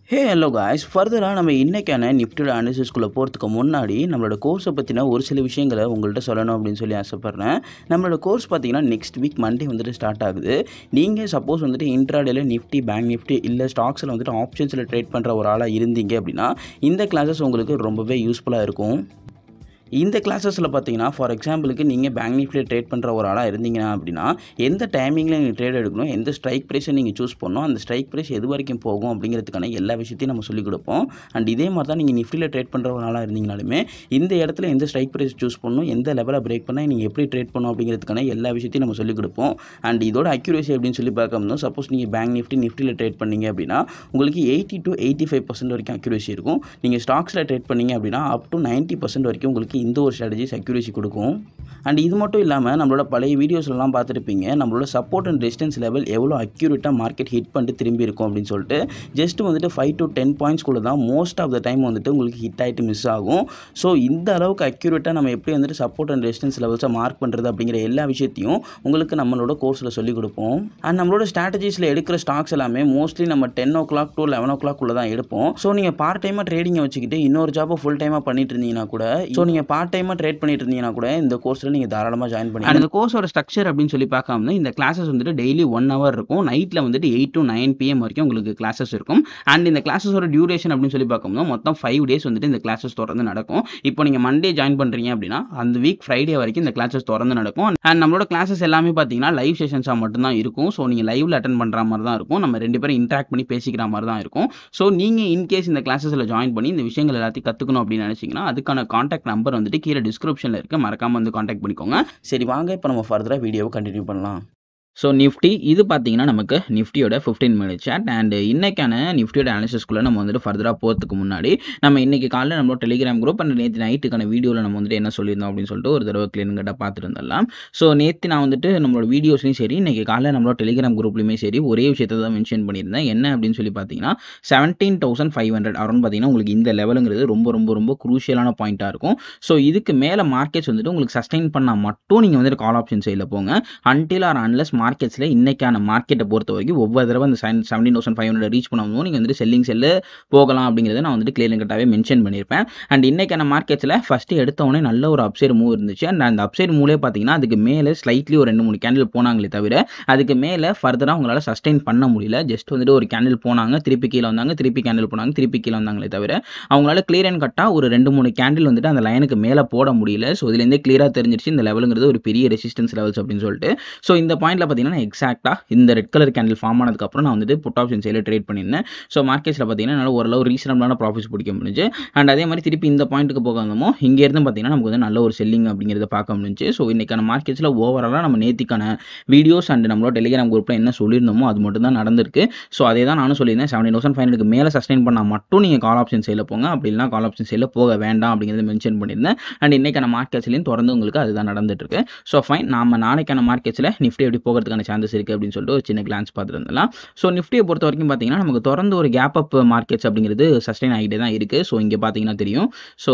hey hello guys ஃபர்தராக நம்ம இன்றைக்கான நிஃப்டியோட அனாலிசிஸ்குள்ளே போகிறதுக்கு முன்னாடி நம்மளோட கோர்ஸை பற்றின ஒரு சில விஷயங்களை உங்கள்கிட்ட சொல்லணும் அப்படின்னு சொல்லி ஆசைப்பட்றேன் நம்மளோட கோர்ஸ் பார்த்தீங்கன்னா நெக்ஸ்ட் வீக் மண்டே வந்துட்டு ஸ்டார்ட் ஆகுது நீங்கள் சப்போஸ் வந்துட்டு இன்ட்ராடேல நிஃப்டி பேங்க் நிஃப்டி இல்லை ஸ்டாக்ஸில் வந்துட்டு ஆப்ஷன்ஸில் ட்ரேட் பண்ணுற ஒரு ஆளாக இருந்தீங்க அப்படின்னா இந்த கிளாஸஸ் உங்களுக்கு ரொம்பவே யூஸ்ஃபுல்லாக இருக்கும் இந்த கிளாஸஸில் பார்த்தீங்கன்னா ஃபார் எக்ஸாம்பிளுக்கு நீங்கள் பேங்க் நிஃப்டியில் ட்ரேட் பண்ணுற ஒரு ஆளாக இருந்தீங்கன்னா அப்படின்னா எந்த டைமிங்கில் நீங்கள் ட்ரேட் எடுக்கணும் எந்த ஸ்ட்ரைக் ப்ரைஸை நீங்கள் சூஸ் பண்ணணும் அந்த ஸ்ட்ரைக் ப்ரைஸ் எது வரைக்கும் போகும் அப்படிங்கிறதுக்கான எல்லா விஷயத்தையும் நம்ம சொல்லிக் கொடுப்போம் அண்ட் இதே மாதிரி தான் நீங்கள் நிஃப்டியில் ட்ரேட் பண்ணுற ஒரு ஆளாக இருந்தீங்கனாலுமே இந்த இடத்துல எந்த ஸ்ட்ரைக் ப்ரைஸ் சூஸ் பண்ணணும் எந்த லெவலை பிரேக் பண்ணால் நீங்கள் எப்படி ட்ரேட் பண்ணணும் அப்படிங்கிறதுக்கான எல்லா விஷயத்தையும் நம்ம சொல்லிக் கொடுப்போம் அண்ட் இதோட அக்யூரேசி அப்படின்னு சொல்லி பார்க்கும்போது சப்போஸ் நீங்கள் பேங்க் நிஃப்டி நிஃப்டியில் ட்ரேட் பண்ணீங்க அப்படின்னா உங்களுக்கு eighty to eighty five percent வரைக்கும் அக்யூரேசி இருக்கும் நீங்கள் ஸ்டாக்ஸில் ட்ரேட் பண்ணீங்க அப்படின்னா அப் டு நைன்ட்டி பர்சன்ட் வரைக்கும் உங்களுக்கு இந்த ஒரு ஸ்ட்ராட்டஜிஸ் அக்யூரேசி கொடுக்கும் அண்ட் இது மட்டும் இல்லாமல் நம்மளோட பழைய வீடியோஸ்லாம் பார்த்துருப்பீங்க நம்மளோட சப்போர்ட் அண்ட் ரெசிஸ்டன்ஸ் லெவல் எவ்வளோ அக்யூரேட்டாக மார்க்கெட் ஹிட் பண்ணிட்டு திரும்பி இருக்கும் அப்படின்னு சொல்லிட்டு ஜஸ்ட் வந்துட்டு ஃபைவ் டு டென் பாயிண்ட்ஸ்குள்ளே தான் மோஸ்ட் ஆஃப் த டைம் வந்துட்டு உங்களுக்கு ஹிட் ஆகிட்டு மிஸ் ஆகும் ஸோ இந்த அளவுக்கு அக்யூரேட்டாக நம்ம எப்படி வந்துட்டு சப்போர்ட் அண்ட் ரெசிஸ்டன்ஸ் லெவல்ஸை மார்க் பண்ணுறது அப்படிங்கிற எல்லா விஷயத்தையும் உங்களுக்கு நம்மளோட கோர்ஸில் சொல்லிக் கொடுப்போம் அண்ட் நம்மளோட ஸ்ட்ராட்டஜிஸில் எடுக்கிற ஸ்டாக்ஸ் எல்லாமே மோஸ்ட்லி நம்ம ten o'clock to eleven o'clock தான் எடுப்போம் ஸோ நீங்கள் பார்ட் டைமாக ட்ரேடிங்கை வச்சுக்கிட்டு இன்னொரு ஜாப்பை ஃபுல் டைமாக பண்ணிட்டு இருந்தீங்கன்னா கூட ஸோ நீங்கள் பார்ட் டைமாக ட்ரேட் பண்ணிட்டு இருந்தீங்கன்னா கூட இந்த கோர்ஸில் நீங்கள் தாராளமாக ஜாயின் பண்ணி அந்த கோர்ஸோட ஸ்ட்ரக்சர் அப்படின்னு சொல்லி பார்க்காம இந்த கிளாஸஸ் வந்துட்டு டெய்லி ஒன் ஹவர் இருக்கும் நைட்டில் வந்துட்டு எயிட் டு நைன் பிஎம் வரைக்கும் உங்களுக்கு கிளாஸஸ் இருக்கும் அண்ட் இந்த கிளாஸஸோட டியூரேஷன் அப்படின்னு சொல்லி பார்க்கும்போது மொத்தம் ஃபைவ் டேஸ் வந்துட்டு இந்த கிளாஸஸ் தொடர்ந்து நடக்கும் இப்போ நீங்கள் மண்டே ஜாயின் பண்ணுறீங்க அப்படின்னா அந்த வீக் ஃப்ரைடே வரைக்கும் இந்த கிளாஸஸ் தொடர்ந்து நடக்கும் அண்ட் நம்மளோட கிளாஸஸ் எல்லாமே பார்த்தீங்கன்னா லைவ் செஷன்ஸாக மட்டும்தான் இருக்கும் ஸோ நீங்கள் லைவ்ல அட்டன் பண்ணுற மாதிரி தான் இருக்கும் நம்ம ரெண்டு பேரும் இன்ட்ராக்ட் பண்ணி பேசிக்கிற மாதிரி தான் இருக்கும் ஸோ நீங்கள் இன்கேஸ் இந்த கிளாஸஸில் ஜாயின் பண்ணி இந்த விஷயங்கள் எல்லாத்தையும் கற்றுக்கணும் அப்படின்னு நினச்சிங்கன்னா அதுக்கான காண்டாக்ட் நம்பர் வந்துட்டு கீழே டிஸ்கிரிப்ஷனில் இருக்க மறக்காமல் வந்து காண்டாக்ட் பண்ணிக்கோங்க சரி வாங்க இப்போ நம்ம ஃபர்தராக வீடியோவை கண்டினியூ பண்ணலாம் ஸோ நிஃப்டி இது பார்த்தீங்கன்னா நமக்கு நிஃப்டியோட ஃபிஃப்டீன் மினிட் சேட் அண்ட் இன்னைக்கான நிஃப்டியோட அனாலிசிஸ்க்குள்ளே நம்ம வந்துட்டு ஃபர்தராக போகிறதுக்கு முன்னாடி நம்ம இன்னைக்கு காலையில் நம்மளோட டெலிகிராம் குரூப் அண்ட் நேற்று நைட்டுக்கான வீடியோவில் நம்ம வந்துட்டு என்ன சொல்லியிருந்தோம் அப்படின்னு சொல்லிட்டு ஒரு தடவை கிளீன்கிட்ட பார்த்துருந்தலாம் ஸோ நேற்று நான் வந்துட்டு நம்மளோட வீடியோஸ்லையும் சரி இன்னைக்கு காலையில் நம்மளோட டெலிகிராம் குரூப்லையுமே சரி ஒரே விஷயத்தை தான் மென்ஷன் பண்ணியிருந்தேன் என்ன அப்படின்னு சொல்லி பார்த்தீங்கன்னா seventeen thousand five hundred around பார்த்தீங்கன்னா உங்களுக்கு இந்த லெவலுங்கிறது ரொம்ப ரொம்ப ரொம்ப குரூஷியலான பாயிண்ட்டாக இருக்கும் ஸோ இதுக்கு மேலே மார்க்கெட்ஸ் வந்துட்டு உங்களுக்கு சஸ்டைன் பண்ணால் மட்டும் நீங்கள் வந்துட்டு கால் ஆப்ஷன் சைடில் போங்க அன்டில் ஆர் அன்லஸ் மார்க்கெட்ஸில் இன்றைக்கான மார்க்கெட்டை பொறுத்த வரைக்கும் ஒவ்வொரு தடவை அந்த seven seventeen thousand five hundred reach பண்ணும்போது நீங்கள் வந்துட்டு செல்லிங் செல்லு போகலாம் அப்படிங்கிறத நான் வந்துட்டு கிளியர் கட்டாகவே மென்ஷன் பண்ணியிருப்பேன் அண்ட் இன்றைக்கான மார்க்கெட்ஸில் ஃபஸ்ட்டு எடுத்தவொடனே நல்ல ஒரு அப்சைடு மூவ் இருந்துச்சு அண்ட் அந்த அப்சைடு மூவ்லே பார்த்தீங்கன்னா அதுக்கு மேலே ஸ்லைட்லி ஒரு ரெண்டு மூணு கேண்டில் போனாங்களே தவிர அதுக்கு மேலே ஃபர்தராக உங்களால் சஸ்டைன் பண்ண முடியல ஜஸ்ட் வந்துட்டு ஒரு கேண்டில் போனாங்க திருப்பி கீழே வந்தாங்க திருப்பி கேண்டில் போனாங்க திருப்பி கீழே வந்தாங்களே தவிர அவங்களால கிளியர் அண்ட் கட்டாக ஒரு ரெண்டு மூணு கேண்டில் வந்துட்டு அந்த லைனுக்கு மேலே போட முடியல ஸோ இதுலேருந்தே கிளியராக தெரிஞ்சிருச்சு இந்த லெவலுங்கிறது ஒரு பெரிய ரெசிஸ்டன்ஸ் லெவல்ஸ் அப்படின்னு சொல்லிட்டு ஸோ இந்த பாயிண்ட்டில் பார்த்தீங்கன்னா எக்ஸாக்டாக இந்த ரெட் கலர் கேண்டில் ஃபார்ம் ஆனதுக்கப்புறம் நான் வந்துட்டு புட் ஆப்ஷன் சைடில் ட்ரேட் பண்ணியிருந்தேன் ஸோ மார்க்கெட்ஸில் பார்த்தீங்கன்னா என்னால் ஓரளவு ரீசனபிளான ப்ராஃபிட்ஸ் பிடிக்க முடிஞ்சு அண்ட் அதே மாதிரி திருப்பி இந்த பாயிண்ட்டுக்கு போக வந்தோமோ இங்கேருந்து பார்த்தீங்கன்னா நமக்கு வந்து நல்ல ஒரு செல்லிங் அப்படிங்கிறத பார்க்க முடிஞ்சு ஸோ இன்றைக்கான மார்க்கெட்ஸில் ஓவராலாக நம்ம நேத்திக்கான வீடியோஸ் அண்ட் நம்மளோட டெலிகிராம் குரூப்பில் என்ன சொல்லியிருந்தோமோ அது மட்டும் தான் நடந்திருக்கு ஸோ அதே தான் நானும் சொல்லியிருந்தேன் செவன்டீன் தௌசண்ட் ஃபைவ் ஹண்ட்ரட் மேலே சஸ்டைன் பண்ணால் மட்டும் நீங்கள் கால் ஆப்ஷன் சைடில் போங்க அப்படி இல்லைனா கால் ஆப்ஷன் சைடில் போக வேண்டாம் அப்படிங்கிறத மென்ஷன் பண்ணியிருந்தேன் அண்ட் இன்றைக்கான மார்க்கெட்ஸ்லையும் தொடர்ந்து உங்களுக்கு அதுதான் நடந்துட்டு இருக்கு ஸோ ஃபைன் நாம நாளைக்கான மார்க்கெட்ஸில் நிஃப்டி எப்படி போகிறதுக்கான சான்சஸ் இருக்குது அப்படின்னு சொல்லிட்டு ஒரு சின்ன கிளான்ஸ் பார்த்துருந்தலாம் ஸோ நிஃப்டியை பொறுத்த வரைக்கும் பார்த்தீங்கன்னா நமக்கு தொடர்ந்து ஒரு கேப் அப் மார்க்கெட்ஸ் அப்படிங்கிறது சஸ்டைன் ஆகிட்டே தான் இருக்குது ஸோ இங்கே பார்த்தீங்கன்னா தெரியும் ஸோ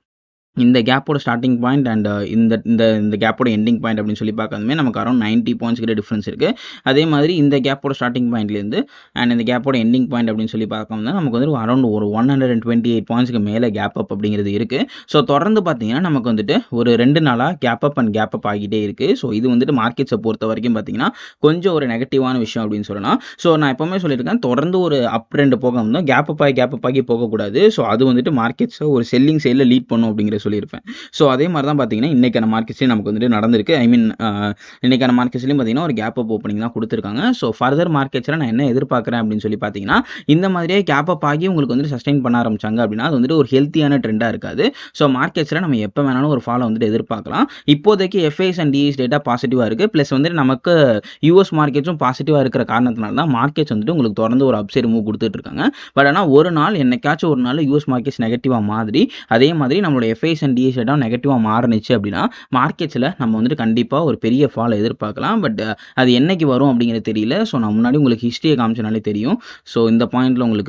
இந்த கேப்போட ஸ்டார்டிங் பாயிண்ட் அண்ட் இந்த இந்த இந்த கேப்போட எண்டிங் பாயிண்ட் அப்படின்னு சொல்லி பார்க்கறதுமே நமக்கு அரௌண்ட் நைன்ட்டி பாயிண்ட்ஸ் கிட்ட டிஃப்ரென்ஸ் இருக்குது அதே மாதிரி இந்த கேப்போட ஸ்டார்டிங் பாயிண்ட்லேருந்து அண்ட் இந்த கேப்போட எண்டிங் பாயிண்ட் அப்படின்னு சொல்லி பார்க்கணும்னா நமக்கு வந்து அரௌண்ட் ஒரு one hundred and twenty eight பாயிண்ட்ஸ்க்கு மேலே கேப் அப் அப்படிங்கிறது இருக்குது ஸோ தொடர்ந்து பார்த்தீங்கன்னா நமக்கு வந்துட்டு ஒரு ரெண்டு நாளாக gap up and gap up ஆகிட்டே இருக்குது ஸோ இது வந்துட்டு மார்க்கெட்ஸை பொறுத்த வரைக்கும் பார்த்தீங்கன்னா கொஞ்சம் ஒரு நெகட்டிவான விஷயம் அப்படின்னு சொல்லலாம் ஸோ நான் எப்போவுமே சொல்லியிருக்கேன் தொடர்ந்து ஒரு அப் ரெண்டு போக வந்தோம் கேப் அப் ஆகி கேப் அப் ஆகி போகக்கூடாது ஸோ அது வந்துட்டு மார்க்கெட்ஸை ஒரு செல்லிங் சைடில் லீட் பண்ணும் அப்படிங்கிற சொல்லியிருப்பேன் ஸோ அதே மாதிரி தான் பார்த்தீங்கன்னா இன்றைக்கான மார்க்கெட்ஸ்லேயும் நமக்கு வந்துட்டு நடந்திருக்கு ஐ மீன் இன்றைக்கான மார்க்கெட்ஸ்லையும் பார்த்தீங்கன்னா ஒரு கேப் அப் ஓப்பனிங் தான் கொடுத்துருக்காங்க ஸோ ஃபர்தர் மார்க்கெட்ஸில் நான் என்ன எதிர்பார்க்குறேன் அப்படின்னு சொல்லி பார்த்தீங்கன்னா இந்த மாதிரியே கேப் அப் ஆகி உங்களுக்கு வந்து சஸ்டைன் பண்ண ஆரம்பிச்சாங்க அப்படின்னா அது வந்துட்டு ஒரு ஹெல்த்தியான ட்ரெண்டாக இருக்காது ஸோ மார்க்கெட்ஸில் நம்ம எப்போ வேணாலும் ஒரு ஃபாலோ வந்துட்டு எதிர்பார்க்கலாம் இப்போதைக்கு எஃப்ஐஸ் அண்ட் டிஎஸ் டேட்டா பாசிட்டிவாக இருக்குது ப்ளஸ் வந்துட்டு நமக்கு யூஎஸ் மார்க்கெட்ஸும் பாசிட்டிவாக இருக்கிற காரணத்தினால தான் மார்க்கெட்ஸ் வந்துட்டு உங்களுக்கு தொடர்ந்து ஒரு அப்சைடு மூவ் கொடுத்துட்டு இருக்காங்க பட் ஆனால் ஒரு நாள் என்னைக்காச்சும் ஒரு நாள் யூஎஸ் மார்க்கெட்ஸ் நெகட்டிவாக மாதிரி அதே மாதிரி நம்மளோட எஃப்ஐஸ் அண்ட் டிஎஸ் டேட்டா நெகட்டிவாக மாறுனுச்சு அப்படின்னா மார்க்கெட்ஸில் நம்ம வந்துட்டு கண்டிப்பாக ஒரு பெரிய ஃபால் எதிர்பார்க்கலாம் பட் அது என்னைக்கு வரும் அப்படிங்கிறது தெரியல ஸோ நான் முன்னாடி உங்களுக்கு ஹிஸ்ட்ரியை காமிச்சனாலே தெரியும் ஸோ இந்த பாயிண்டில் உங்களுக்கு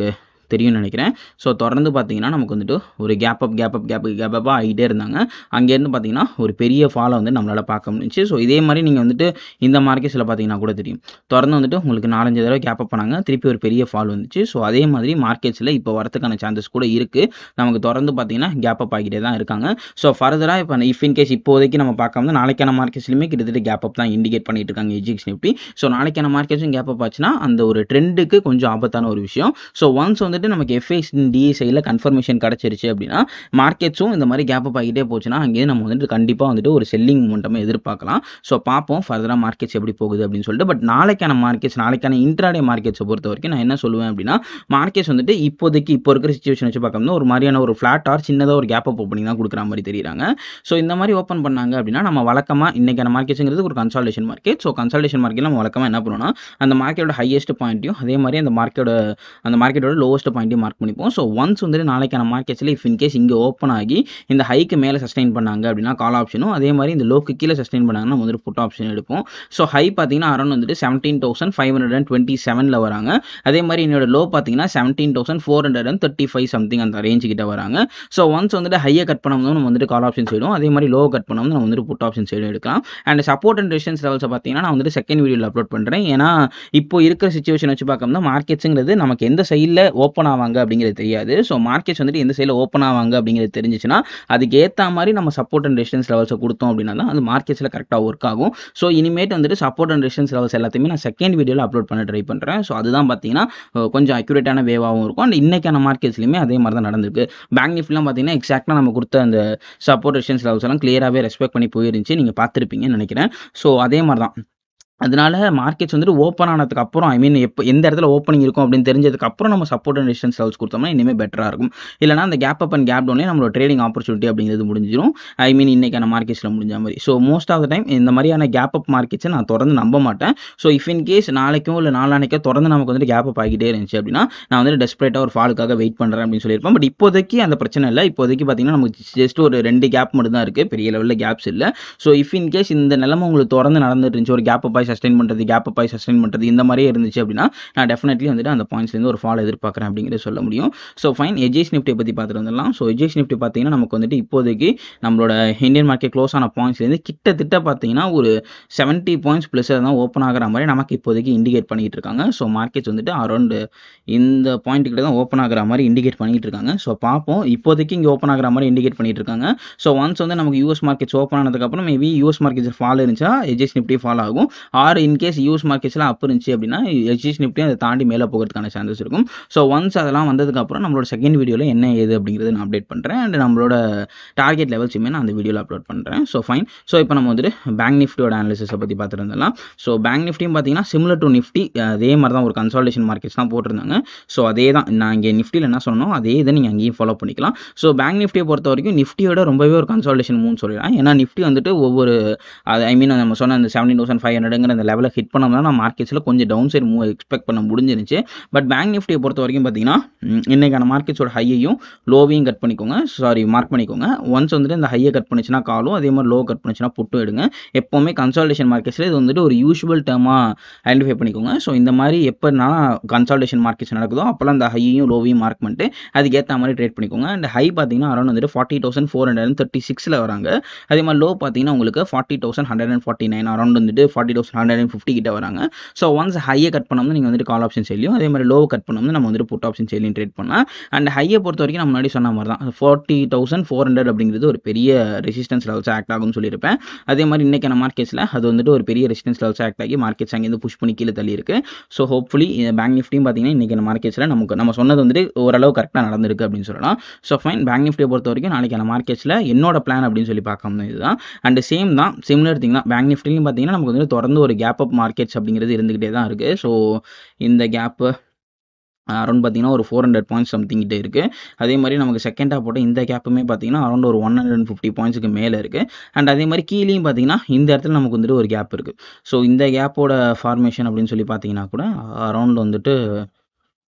தெரியும்னு நினைக்கிறேன் ஸோ தொடர்ந்து பார்த்தீங்கன்னா நமக்கு வந்துட்டு ஒரு gap up gap up gap gap அப்பாக ஆகிட்டே இருந்தாங்க அங்கேருந்து பார்த்தீங்கன்னா ஒரு பெரிய ஃபாலை வந்து நம்மளால் பார்க்க முடிஞ்சுச்சு ஸோ இதே மாதிரி நீங்கள் வந்துட்டு இந்த மார்க்கெட்ஸில் பார்த்தீங்கன்னா கூட தெரியும் தொடர்ந்து வந்துட்டு உங்களுக்கு நாலஞ்சு தடவை கேப் அப் பண்ணாங்க திருப்பி ஒரு பெரிய ஃபால் வந்துச்சு ஸோ அதே மாதிரி மார்க்கெட்ஸில் இப்போ வரதுக்கான சான்சஸ் கூட இருக்குது நமக்கு தொடர்ந்து பார்த்தீங்கன்னா கேப் அப் ஆகிட்டே தான் இருக்காங்க ஸோ ஃபர்தராக இப்போ இஃப் இன் கேஸ் இப்போதைக்கு நம்ம பார்க்காம நாளைக்கான மார்க்கெட்ஸ்லையுமே கிட்டத்தட்ட கேப் அப் தான் இண்டிகேட் பண்ணிட்டு இருக்காங்க எஜிஎக்ஸ் நிஃப்டி ஸோ நாளைக்கான மார்க்கெட்ஸும் கேப் அப் ஆச்சுன்னா அந்த ஒரு ட்ரெண்டுக்கு கொஞ்சம் ஆபத்தான ஒரு விஷயம் ஸோ ஒன்ஸ் வந்துட்டு நமக்கு எஃப்ஐஸ் டிஎஸ்ஐயில் கன்ஃபர்மேஷன் கிடச்சிருச்சு அப்படின்னா மார்க்கெட்ஸும் இந்த மாதிரி கேப் அப் ஆகிட்டே போச்சுன்னா அங்கேயே நம்ம வந்துட்டு கண்டிப்பாக வந்துட்டு ஒரு செல்லிங் மூமெண்ட்டமே எதிர்பார்க்கலாம் ஸோ பார்ப்போம் ஃபர்தராக மார்க்கெட்ஸ் எப்படி போகுது அப்படின்னு சொல்லிட்டு பட் நாளைக்கான மார்க்கெட்ஸ் நாளைக்கான இன்ட்ராடே மார்க்கெட்ஸை பொறுத்த வரைக்கும் நான் என்ன சொல்லுவேன் அப்படின்னா மார்க்கெட்ஸ் வந்துட்டு இப்போதைக்கு இப்போ இருக்கிற சுச்சுவேஷன் வச்சு பார்க்கணும்னா ஒரு மாதிரியான ஒரு ஃப்ளாட் ஆர் சின்னதாக ஒரு கேப் அப் ஓப்பனிங் தான் கொடுக்குற மாதிரி தெரியுறாங்க ஸோ இந்த மாதிரி ஓப்பன் பண்ணாங்க அப்படின்னா நம்ம வழக்கமாக இன்றைக்கான மார்க்கெட்ஸுங்கிறது ஒரு consolidation market so consolidation market நம்ம வழக்கமாக என்ன பண்ணுவோம்னா அந்த மார்க்கெட்டோட ஹையஸ்ட் பாயிண்ட்டையும் அதே மாதிரி அந்த மார்க்கெட்டோட அந்த மார்க்கெட்டோட லோவஸ்ட் பாயிண்ட்டையும் மார்க் பண்ணிப்போம் ஸோ ஒன்ஸ் வந்துட்டு நாளைக்கான மார்க்கெட்ஸில் இஃப் இன்கேஸ் இங்கே ஓப்பன் ஆகி இந்த ஹைக்கு மேலே சஸ்டைன் பண்ணாங்க அப்படின்னா கால் ஆப்ஷனும் அதே மாதிரி இந்த லோக்கு கீழே சஸ்டைன் பண்ணாங்கன்னா நம்ம வந்துட்டு புட் ஆப்ஷன் எடுப்போம் ஸோ ஹை பார்த்தீங்கன்னா அரௌண்ட் வந்துட்டு seventeen thousand five hundred and twenty செவனில் வராங்க அதே மாதிரி என்னோட லோ பார்த்தீங்கன்னா seventeen thousand four hundred and thirty five something அந்த ரேஞ்சு கிட்ட வராங்க ஸோ ஒன்ஸ் வந்துட்டு ஹையை கட் பண்ணோம்னா நம்ம வந்துட்டு கால் ஆப்ஷன் சைடும் அதே மாதிரி லோ கட் பண்ணோம்னா நம்ம வந்துட்டு புட் ஆப்ஷன் சைடும் எடுக்கலாம் அண்ட் சப்போர்ட் அண்ட் ரெசிஸ்டன்ஸ் லெவல்ஸை பார்த்தீங்கன்னா நான் வந்துட்டு செகண்ட் வீடியோவில் அப்லோட் பண்ணுறேன் ஏன்னா இப்போ இருக்கிற சுச்சுவேஷன் வச்சு பார்க்கணும்னா மார்க்கெட்ஸுங்கிறது நமக்கு எந்த சைடில் ஓப்பன் ஆவாங்க அப்படிங்கிறது தெரியாது ஸோ மார்க்கெட்ஸ் வந்துட்டு எந்த சைடில் ஓப்பன் ஆவாங்க அப்படிங்கிறது தெரிஞ்சிச்சுன்னா அதுக்கு ஏற்ற மாதிரி நம்ம சப்போர்ட் அண்ட் ரெசிஸ்டன்ஸ் லெவல்ஸை கொடுத்தோம் அப்படின்னா தான் அது மார்க்கெட்ஸில் கரெக்டாக ஒர்க் ஆகும் ஸோ இனிமேட் வந்துட்டு சப்போர்ட் அண்ட் ரெசிஸ்டன்ஸ் லெவல்ஸ் எல்லாத்தையுமே நான் செகண்ட் வீடியோவில் அப்லோட் பண்ண ட்ரை பண்ணுறேன் ஸோ அதுதான் பார்த்தீங்கன்னா அஹ், கொஞ்சம் அக்யூரேட்டான வேவாகவும் இருக்கும் அண்ட் இன்னைக்கான மார்க்கெட்ஸ்லையுமே அதே மாதிரி தான் நடந்திருக்கு பேங்க் நிஃப்டிலாம் பார்த்தீங்கன்னா எக்ஸாக்டாக நம்ம கொடுத்த அந்த சப்போர்ட் ரெசிஸ்டன்ஸ் லெவல்ஸ் எல்லாம் கிளியராகவே ரெஸ்பெக்ட் பண்ணி போயிருந்துச்சு நீங்கள் பார்த்துருப்பீங்கன்னு நினைக்கிறேன் ஸோ அதே மாதிரி தான் அதனால மார்க்கெட்ஸ் வந்துட்டு ஓப்பன் ஆனதுக்கு அப்புறம் ஐ மீன் எப்போ எந்த இடத்துல ஓப்பனிங் இருக்கும் அப்படின்னு தெரிஞ்சதுக்கு அப்புறம் நம்ம சப்போர்ட் அண்ட் ரெசிஸ்டன்ஸ் லெவல்ஸ் கொடுத்தோம்னா இனிமேல் பெட்டராக இருக்கும் இல்லைனா அந்த கேப் அப் அண்ட் கேப் டவுன்லேயே நம்மளோட ட்ரேடிங் ஆப்பர்ச்சுனிட்டி அப்படிங்கிறது முடிஞ்சிடும் ஐ மீன் இன்னைக்கான மார்க்கெட்ஸில் முடிஞ்ச மாதிரி so most of the time இந்த மாதிரியான கேப் அப் மார்க்கெட்ஸை நான் தொடர்ந்து நம்ப மாட்டேன் ஸோ இஃப் இன் கேஸ் நாளைக்கும் இல்லை நாளானைக்கோ தொடர்ந்து நமக்கு வந்துட்டு கேப் அப் ஆகிட்டே இருந்துச்சு அப்படின்னா நான் வந்துட்டு டெஸ்பரேட்டாக ஒரு ஃபாலுக்காக வெயிட் பண்ணுறேன் அப்படின்னு சொல்லியிருப்பேன் பட் இப்போதைக்கு அந்த பிரச்சனை இல்லை இப்போதைக்கு பார்த்தீங்கன்னா நமக்கு ஜஸ்ட் ஒரு ரெண்டு கேப் மட்டும் தான் இருக்குது பெரிய லெவலில் கேப்ஸ் இல்லை ஸோ இஃப் இன் கேஸ் இந்த நிலைமை உங்களுக்கு தொடர்ந்து நடந்துட்டு இருந்துச்சு ஒரு கேப் அப் ஆகி சஸ்டைன் பண்ணுறது கேப் அப் ஆகி சஸ்டைன் பண்ணுறது இந்த மாதிரியே இருந்துச்சு அப்படின்னா நான் டெஃபினெட்லி வந்துட்டு அந்த பாயிண்ட்ஸ்லேருந்து ஒரு ஃபால் எதிர்பார்க்குறேன் அப்படிங்கிறத சொல்ல முடியும் ஸோ ஃபைன் எஜேஸ் நிஃப்டியை பற்றி பார்த்துட்டு வந்துடலாம் ஸோ எஜேஸ் நிஃப்டி பார்த்தீங்கன்னா நமக்கு வந்துட்டு இப்போதைக்கு நம்மளோட இந்தியன் மார்க்கெட் க்ளோஸ் ஆன பாயிண்ட்ஸ்லேருந்து கிட்டத்தட்ட பார்த்தீங்கன்னா ஒரு செவன்ட்டி பாயிண்ட்ஸ் ப்ளஸ் தான் ஓப்பன் ஆகிற மாதிரி நமக்கு இப்போதைக்கு இண்டிகேட் பண்ணிட்டு இருக்காங்க ஸோ மார்க்கெட்ஸ் வந்துட்டு அரௌண்டு இந்த பாயிண்ட் கிட்ட தான் ஓப்பன் ஆகிற மாதிரி இண்டிகேட் பண்ணிட்டு இருக்காங்க ஸோ பார்ப்போம் இப்போதைக்கு இங்கே ஓப்பன் ஆகிற மாதிரி இண்டிகேட் பண்ணிட்டு இருக்காங்க ஸோ ஒன்ஸ் வந்து நமக்கு யூஎஸ் மார்க்கெட்ஸ் ஓப்பன் ஆனதுக்கப்புறம் மேபி யூஎஸ் மார்க்கெட்ஸ் ஃபால் இருந்துச்சா எஜ்எஸ் நிஃப்டி ஃபால் ஆகும் ஆர் இன்கேஸ் யூஎஸ் மார்க்கெட்ஸ்லாம் அப் இருந்துச்சு அப்படின்னா எஜ்எஸ் நிஃப்டி அதை தாண்டி மேலே போகிறதுக்கான சான்சஸ் இருக்கும் ஸோ ஒன்ஸ் அதெல்லாம் வந்ததுக்கப்புறம் நம்மளோட செகண்ட் வீடியோவில் என்ன ஏது அப்படிங்கிறத நான் அப்டேட் பண்ணுறேன் அண்ட் நம்மளோட டார்கெட் லெவல்ஸுமே நான் அந்த வீடியோவில் அப்லோட் பண்ணுறேன் ஸோ ஃபைன் ஸோ இப்போ நம்ம வந்துட்டு பேங்க் நிஃப்டியோட அனாலிசிஸை பற்றி பார்த்துட்டு இருந்தலாம் ஸோ பேங்க் நிஃப்டியும் பார்த்தீங்கன்னா சிமிலர் டு நிஃப்டி அதே மாதிரி தான் ஒரு கன்சால்டேஷன் மார்க்கெட்ஸ் தான் போட்டிருந்தாங்க ஸோ அதே தான் நான் இங்கே நிஃப்டியில் என்ன சொன்னோம் அதே இதை நீங்கள் அங்கேயும் ஃபாலோ பண்ணிக்கலாம் ஸோ பேங்க் நிஃப்டியை பொறுத்த வரைக்கும் நிஃப்டியோட ரொம்பவே ஒரு கன்சால்டேஷன் மூவ்னு சொல்லலாம் ஏன்னா நிஃப்டி வந்துட்டு ஒவ்வொரு அது ஐ மீன் நம்ம சொன்ன அந்த செவன்டீன் தௌசண்ட் ஃபைவ் ஹண்ட்ரடுங்கிற அந்த லெவலில் ஹிட் பண்ணோம்னா நம்ம மார்க்கெட்ஸில் கொஞ்சம் டவுன் சைடு மூவ் எக்ஸ்பெக்ட் பண்ண முடிஞ்சிருச்சு பட் பேங்க் நிஃப்டியை பொறுத்த வரைக்கும் பார்த்தீங்கன்னா ம், இன்னைக்கான மார்க்கெட்ஸோட ஹையையும் லோவையும் கட் பண்ணிக்கோங்க சாரி மார்க் பண்ணிக்கோங்க ஒன்ஸ் வந்துட்டு இந்த ஹையை கட் பண்ணுச்சுன்னா காலும் அதே மாதிரி லோ கட் பண்ணுச்சுன்னா புட்டும் எடுங்க எப்போவுமே கன்சால்டேஷன் மார்க்கெட்ஸில் இது வந்துட்டு ஒரு யூஷுவல் டேர்மாக ஐடென்டிஃபை பண்ணிக்கோங்க ஸோ இந்த மாதிரி எப்போனா கன்சால்டேஷன் மார்க்கெட்ஸ் நடக்குதோ அப்போல்லாம் அந்த ஹையையும் லோவையும் மார்க் பண்ணிட்டு அதுக்கேற்ற மாதிரி ட்ரேட் பண்ணிக்கோங்க அண்ட் ஹை பார்த்தீங்கன்னா அரௌண்ட் வந்துட்டு forty thousand four hundred and thirty சிக்ஸில் வராங்க அதே மாதிரி லோ பார்த்தீங்கன்னா உங்களுக்கு forty thousand hundred and forty nine around வந்துட்டு forty thousand hundred and fifty கிட்ட வராங்க ஸோ ஒன்ஸ் ஹையை கட் பண்ணோம்னா நீங்கள் வந்துட்டு கால் ஆப்ஷன் செய்யும் அதே மாதிரி லோ கட் பண்ணோம்னா நம்ம வந்துட்டு புட் ஆப்ஷன் செய்யும் ட்ரேட் பண்ணலாம் அண்ட் ஹையை பொறுத்த வரைக்கும் நான் முன்னாடி சொன்ன மாதிரி தான் ஃபார்ட்டி தௌசண்ட் ஃபோர் ஹண்ட்ரட் அப்படிங்கிறது ஒரு பெரிய ரெசிஸ்டன்ஸ் லெவல்ஸ் ஆக்ட் ஆகும்னு சொல்லியிருப்பேன் அதே மாதிரி இன்றைக்கான மார்க்கெட்ஸில் அது வந்துட்டு ஒரு பெரிய ரெசிஸ்டன்ஸ் லெவல்ஸ் ஆக்ட் ஆகி மார்க்கெட்ஸ் அங்கேருந்து புஷ் பண்ணி கீழே தள்ளி இருக்கு ஸோ ஹோப்ஃபுல்லி பேங்க் நிஃப்டியும் பார்த்தீங்கன்னா இன்றைக்கான மார்க்கெட்ஸில் நமக்கு நம்ம சொன்னது வந்துட்டு ஓரளவு கரெக்டாக நடந்திருக்கு அப்படின்னு சொல்லலாம் ஸோ ஃபைன் பேங்க் நிஃப்டியை பொறுத்த வரைக்கும் நாளைக்கான மார்க்கெட்ஸில் என்னோட பிளான் அப்படின்னு சொல்லி பார்க்கணும் இதுதான் அண்ட் சேம் தான் சிமிலர் திங் தான் பேங்க் நிஃப்டிலையும் பார்த்தீங்கன்னா நமக்கு வந்து தொடர்ந்து ஒரு கேப் அப் மார்க்கெட்ஸ் அப்படிங்கிறது இருந்துகிட்டே தான் இருக்குது ஸோ இந்த கேப்பு அரௌண்ட் பார்த்தீங்கன்னா ஒரு ஃபோர் ஹண்ட்ரட் பாயிண்ட்ஸ் சம்திங் கிட்ட இருக்குது அதே மாதிரி நமக்கு செகண்டாக போட்ட இந்த கேப்புமே பார்த்தீங்கன்னா அரௌண்ட் ஒரு ஒன் ஹண்ட்ரட் அண்ட் ஃபிஃப்டி பாயிண்ட்ஸுக்கு மேலே இருக்குது அண்ட் அதே மாதிரி கீழேயும் பார்த்தீங்கன்னா இந்த இடத்துல நமக்கு வந்துட்டு ஒரு கேப் இருக்குது ஸோ இந்த கேப்போட ஃபார்மேஷன் அப்படின்னு சொல்லி பார்த்தீங்கன்னா கூட அரௌண்ட் வந்துட்டு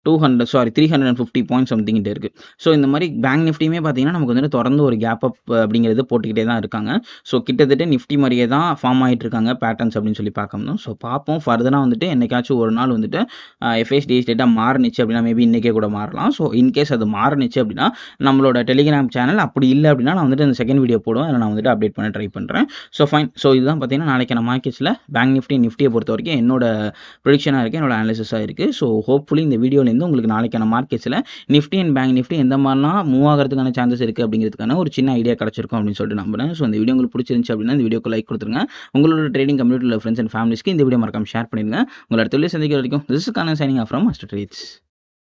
two hundred sorry three hundred and fifty point something இருக்குது ஸோ இந்த மாதிரி பேங்க் நிஃப்டியுமே பார்த்தீங்கன்னா நமக்கு வந்துட்டு தொடர்ந்து ஒரு கேப் அப் அப்படிங்கிறது போட்டுக்கிட்டே தான் இருக்காங்க ஸோ கிட்டத்தட்ட நிஃப்டி மாதிரியே தான் ஃபார்ம் ஆகிட்டு இருக்காங்க பேட்டர்ன்ஸ் அப்படின்னு சொல்லி பார்க்கணும் ஸோ பார்ப்போம் ஃபர்தராக வந்துட்டு என்னைக்காச்சும் ஒரு நாள் வந்துட்டு எஃப்எஸ் டேஸ் டேட்டாக மாறுனுச்சு அப்படின்னா மேபி இன்றைக்கே கூட மாறலாம் ஸோ இன்கேஸ் அது மாறுனுச்சு அப்படின்னா நம்மளோட டெலிகிராம் சேனல் அப்படி இல்லை அப்படின்னா நான் வந்துட்டு அந்த செகண்ட் வீடியோ போடுவேன் அதில் நான் வந்துட்டு அப்டேட் பண்ண ட்ரை பண்ணுறேன் ஸோ ஃபைன் ஸோ இதுதான் பார்த்தீங்கன்னா நாளைக்கான மார்க்கெட்ஸில் பேங்க் நிஃப்டி நிஃப்டியை பொறுத்த வரைக்கும் என்னோட ப்ரொடிக்ஷனாக இருக்குது என்னோட அனாலிசிஸாக இருக்குது ஸோ ஹோப்ஃபுல்லி இந்த வீடியோலேருந்து உங்களுக்கு நாளைக்கான மார்க்கெட்ஸில் நிஃப்டி அண்ட் பேங்க் நிஃப்டி எந்த மாதிரிலாம் மூவ் ஆகிறதுக்கான சான்சஸ் இருக்குது அப்படிங்கிறதுக்கான ஒரு சின்ன ஐடியா கிடச்சிருக்கும் அப்படின்னு சொல்லிட்டு நம்புறேன் ஸோ இந்த வீடியோ உங்களுக்கு பிடிச்சிருந்துச்சு அப்படின்னா இந்த வீடியோக்கு லைக் கொடுத்துருங்க உங்களோட ட்ரேடிங் கம்யூனிட்டியில் ஃப்ரெண்ட்ஸ் அண்ட் ஃபேமிலிஸ்க்கு இந்த வீடியோ மறக்காம ஷேர் பண்ணிடுங்க உங்களோட தொழில் சந்திக்கிற வரைக்கும் திஸ் இஸ் கான signing off from master trades